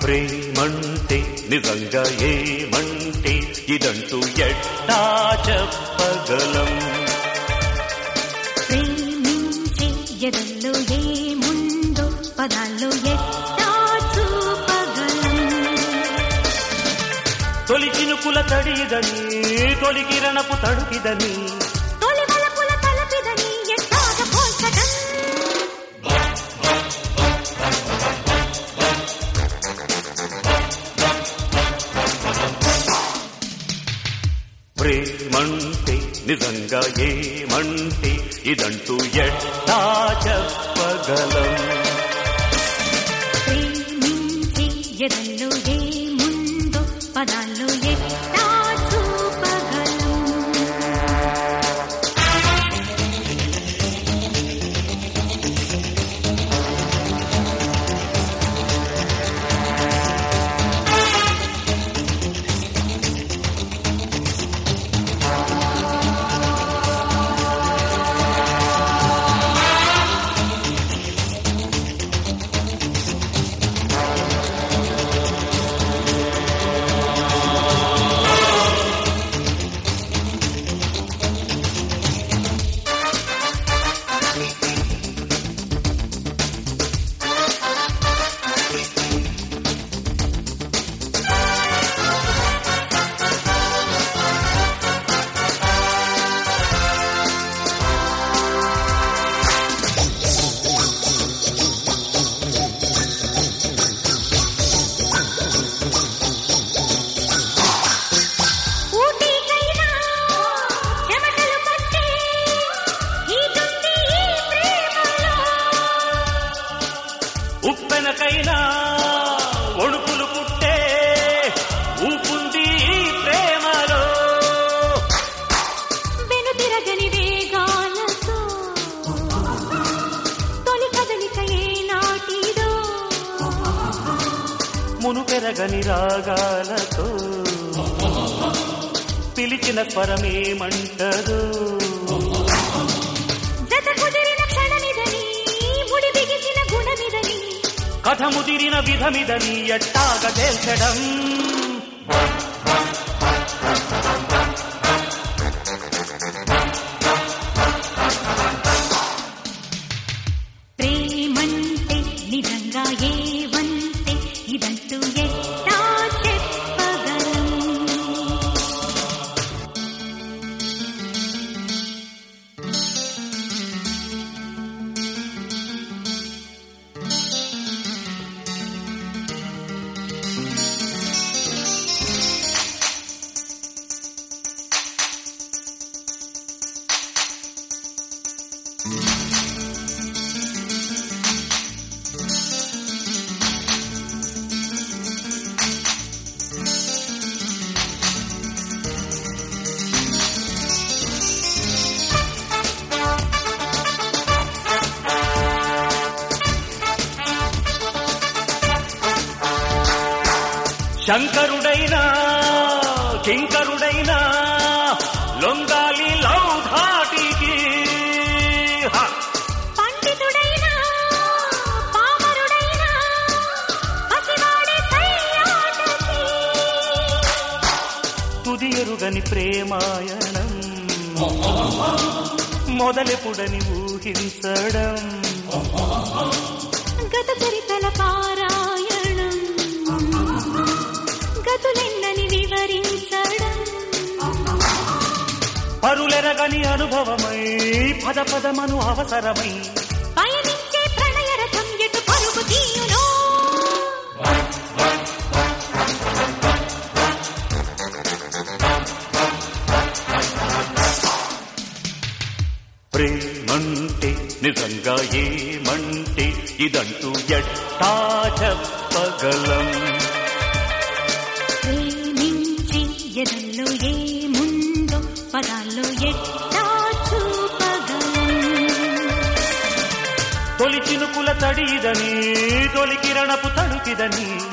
ప్రేమంటే నిజంగా ఏమంటే ఇదంటూ ఎట్టా చెప్పగలం ప్రేమించే ఎదల్లో ఏముందో పదాల్లో ఎట్టా చూపగలం తొలి చినుకుల తడిదని తొలి కిరణపు తడుకిదని తొలి వలపుల తలపిదని ఎట్టాగ పోల్చడం ప్రేమంటే నిజంగా ఏమంటే ఇదంటూ ఎట్టా చెప్పగలం ప్రేమించే ఎదల్లో ఏముందో పదాల్లో ఎట్టా చూపగలం ఊటీకైనా చెమటలు పట్టే ఈదుంది ఈ ప్రేమలో ఉప్పెనకైనా ఒడుపులు పుట్టే ఊపుంది ఈ ప్రేమలో వెనుతిరగని వేగాలతో తొలి కదలిక ఏనాటిదో మునుపెరగని రాగాలతో పిలిచిన స్వరమేమంటదు జత కుదిరిన క్షణమిదని ముడి బిగిసిన గుణమిదని కథ ముదిరిన విధమిదని ఎట్టాగ తేల్చడం ప్రేమంటే నిజంగా ఏవంటే ఇదంటూ ఎట్టా చెప్పగలం శంకరుడైనా కింకరుడైనా లొంగాలి లవ్ ధాటికి హ! పండితుడైనా పామరుడైనా పసివాడే సయ్యాటకి తుది ఎరుగని ప్రేమాయణం మొదలెపుడని ఊహించడం గత చరితల పారాయణం గతులెన్నని వివరించడం పరులెరగని అనుభవమై పద పదమను అవసరమై పయనించే ప్రణయ రథం ఎటు పరుగు తీయునో ప్రేమంటే నిజంగా ఏమంటే ఇదంటూ ఎట్టా చెప్పగలం ప్రేమించి ఎదల్లో ఏముందో పదాల్లో ఎట్టా చూపగలం తొలి చినుకుల తడిదని తొలి కిరణపు తడుకిదని